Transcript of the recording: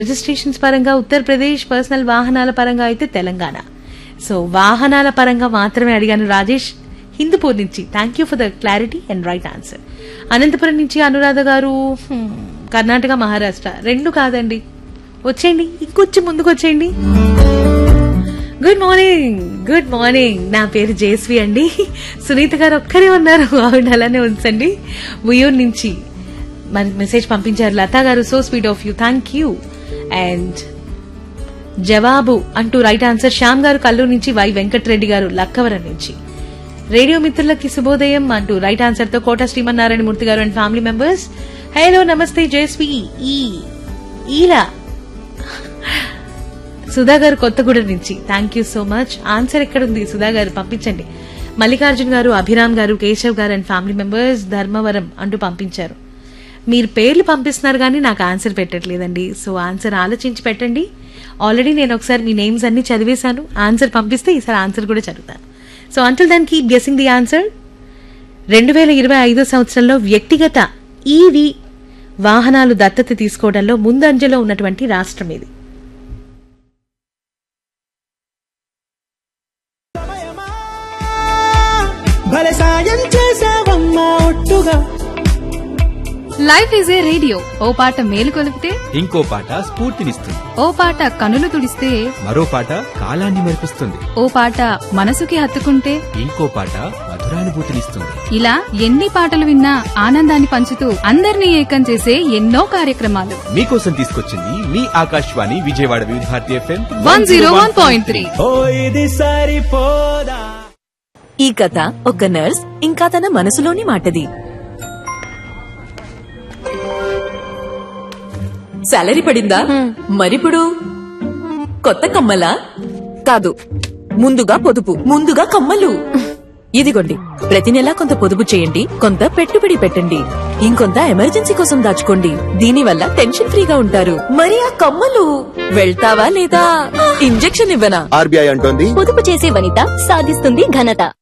registrations పరంగా Uttar Pradesh personal వాహనాల పరంగా అయితే తెలంగాణ సో వాహనాల పరంగా మాత్రమే అడిగాను రాజేష్ హిందూపూర్ నుంచి thank you for the clarity and right answer Anantapuram నుంచి అనురాధ గారు హ్మ్, కర్ణాటక మహారాష్ట్ర రెండు కాదండి వచ్చేయండి ఇంకొంచెం ముందుకు వచ్చేయండి గుడ్ మార్నింగ్ గుడ్ మార్నింగ్ నా పేరు జేస్వి అండి సునీత గారు ఒక్కరే ఉన్నారు ఆవిడ అలానే ఉంచండి ఉయ్యూరు నుంచి మరి మెసేజ్ పంపించారు లతా గారు so sweet of you thank you and జవాబు అంటూ రైట్ ఆన్సర్ శ్యామ్ గారు కల్లూరు నుంచి వై వెంకటరెడ్డి గారు లక్కవరం నుంచి రేడియో మిత్రులకి శుభోదయం అంటూ రైట్ ఆన్సర్ తో కోట శ్రీమన్నారాయణ మూర్తి గారు అండ్ ఫ్యామిలీ మెంబర్స్ హలో నమస్తే జయశ్రీ ఈ ఈలా సుధా గారు కొత్తగూడెం నుంచి thank you so much answer ఎక్కడుంది సుధా గారు పంపించండి మల్లికార్జున్ గారు అభిరామ్ గారు కేశవ్ గారు అండ్ ఫ్యామిలీ మెంబర్స్ ధర్మవరం అంటూ పంపించారు మీరు పేర్లు పంపిస్తున్నారు కానీ నాకు ఆన్సర్ పెట్టట్లేదండి సో ఆన్సర్ ఆలోచించి పెట్టండి ఆల్రెడీ నేను ఒకసారి మీ నేమ్స్ అన్ని చదివేశాను ఆన్సర్ పంపిస్తే ఈసారి ఆన్సర్ కూడా చదువుతాను so until then keep guessing the answer రెండు వేల ఇరవై ఐదో సంవత్సరంలో వ్యక్తిగత ఈవి వాహనాలు దత్తత తీసుకోవడంలో ముందంజలో ఉన్నటువంటి రాష్ట్రం ఇది భలే సాయం చేసావమ్మా ఒట్టుగా లైఫ్ ఈజ్ ఏ రేడియో ఓ పాట మేలు కొలిపితే ఇంకో పాట స్ఫూర్తినిస్తుంది ఓ పాట కనులు తుడిస్తే మరో పాట కాలాన్ని మెరిపిస్తుంది ఓ పాట మనసుకి హత్తుకుంటే ఇంకో పాట మధురానుభూతినిస్తుంది ఇలా ఎన్ని పాటలు విన్నా ఆనందాన్ని పంచుతూ అందరినీ ఏకం చేసే ఎన్నో కార్యక్రమాలు మీకోసం తీసుకొచ్చింది మీ Akashvani Vijayawada Vividh Bharati FM one zero one point three ఓ ఇది సరిపోదా ఈ కథ ఒక నర్స్ ఇంకా తన మనసులోని మాటది సాలరీ పడిందా మరిప్పుడు కొత్త కమ్మలా కాదు ముందుగా పొదుపు ముందుగా కమ్మలు ఇదిగోండి ప్రతి నెలా కొంత పొదుపు చేయండి కొంత పెట్టుబడి పెట్టండి ఇంకొంత ఎమర్జెన్సీ కోసం దాచుకోండి దీనివల్ల టెన్షన్ ఫ్రీగా ఉంటారు మరి ఆ కమ్మలు వెళ్తావా లేదా ఇంజెక్షన్ ఇవ్వనా ఆర్బీఐ అంటోంది పొదుపు చేసే వనిత సాధిస్తుంది ఘనత